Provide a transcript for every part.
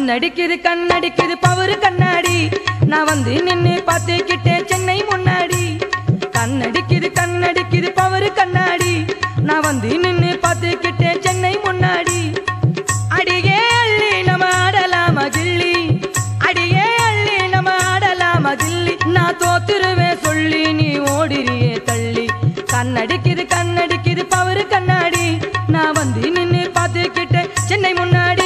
கண்ணடிக்குது கண்ணடிக்குது power கண்ணாடி நான் வந்து நின்னு பார்த்துக்கிட்டேன் சென்னை முன்னாடி கண்ணடிக்குது கண்ணடிக்குது பவரு கண்ணாடி நான் வந்து நின்னு பார்த்துக்கிட்டேன் சென்னை முன்னாடி அடியே அள்ளி நம்ம ஆடலாமா கிள்ளி அடியே அள்ளி நம்ம ஆடலாமா கிள்ளி நான் தோத்துருவேன் சொல்லி நீ ஓடிறியே தள்ளி கண்ணடிக்குது கண்ணடிக்குது பவரு கண்ணாடி நான் வந்து நின்னு பார்த்துக்கிட்டேன் சென்னை முன்னாடி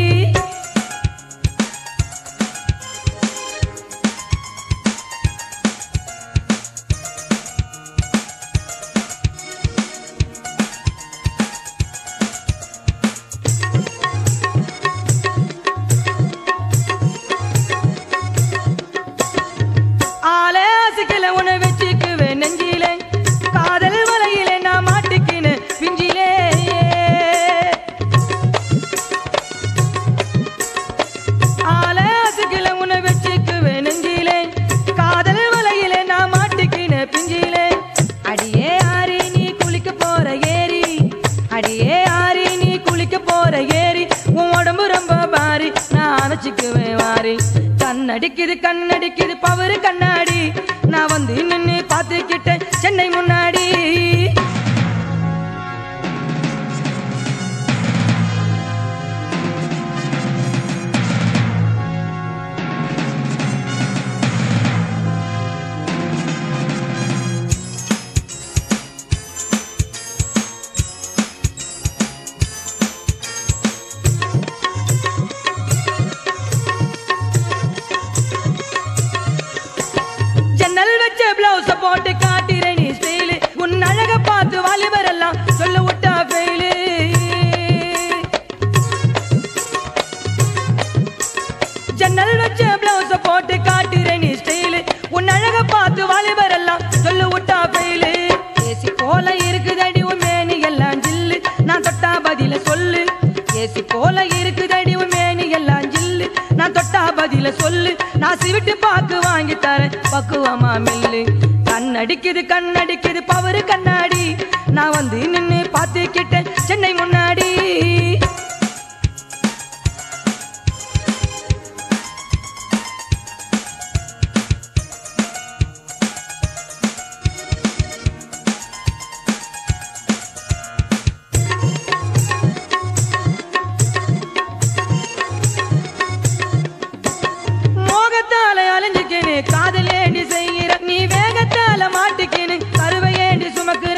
ஆலாசிக்கல உன வச்சுக்குவேன் நெஞ்சிலே காதல் வலையிலே நான் மாட்டிக்கினேன் பிஞ்சிலே ஆலாசிக்கல உன வச்சுக்குவேன் நெஞ்சிலே காதல் வலையிலே நான் மாட்டிக்கினேன் பிஞ்சிலே அடியே ஆரி நீ குளிக்க போற ஏரி அடியே ஆரி நீ குளிக்க போற ஏரி உன் உடம்பு ரொம்ப பாரி நான் அணைச்சிக்குவேன் வாரி கண்ணடிக்குது கண்ணடிக்குது பவரு கண்ணாடி நான் வந்து நின்னு பார்த்துக்கிட்டேன் சென்னை முன்னாடி ஜன்னல் வச்ச பிளவுஸ போட்டு காட்டிற நீ ஸ்டைலு உன் அழக பார்த்து வாலிபர் எல்லாம் சொல்ல விட்டா ஃபெயிலு ஜன்னல் வச்ச பிளவுஸ போட்டு காட்டிற நீ ஸ்டைலு உன் அழக பார்த்து வாலிபர் எல்லாம் சொல்ல விட்டா ஃபெயிலு ஏசி போல இருக்குதடி உன் மேனி எல்லாம் ஜில்லு நான் தொட்டா பதில சொல்லு ஏசி போல இருக்குதடி உன் மேனி எல்லாம் ஜில்லு நான் தொட்டா பதில சொல்லு நான் சிவிட்டு பாக்கு வாங்கி தரேன் பக்குவமா மெல்லு கண்ணடிக்குது கண்ணடிக்குது பவரு கண்ணாடி நான் வந்து நின்னு பார்த்துக்கிட்டேன் சென்னை முன்னாடி மோகத்தால அலைஞ்சுக்கினு காதலேண்டி செய்கிற நீ வேகத்தால மாட்டிக்கினு கருவையேண்டி சுமக்குற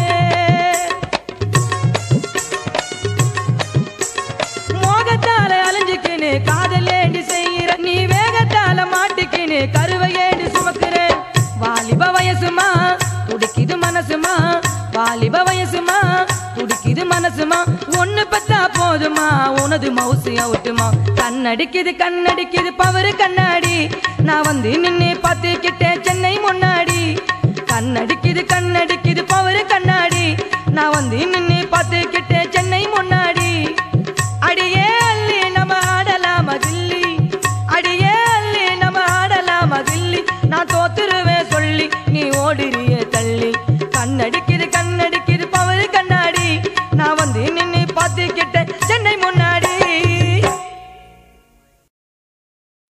மோகத்தால அலைஞ்சுக்கினு காதலேண்டி செய்கிற நீ வேகத்தால மாட்டிக்கினு கருவையேண்டி சுமக்குற வாலிப வயசுமா துடிக்குது மனசுமா வாலிப வயசுமா துடிக்குது மனசுமா ஒண்ணு பத்தா போதுமா உனது மவுசு அவுட்டுமா கண்ணடிக்குது கண்ணடிக்குது பவரு கண்ணாடி நான் வந்து நின்னு பார்த்துக்கிட்டேன் சென்னை முன்னாடி கண்ணடிக்குது கண்ணடிக்குது பவரு கண்ணாடி நான் வந்து நின்னு பார்த்துக்கிட்டேன் சென்னை முன்னாடி அடியே அள்ளி நம்ம ஆடலாமா கில்லி அடியே அள்ளி நம்ம ஆடலாமா கில்லி நான் தோத்துருவேன் சொல்லி நீ ஓடுறிய தள்ளி கண்ணடிக்குது கண்ணடி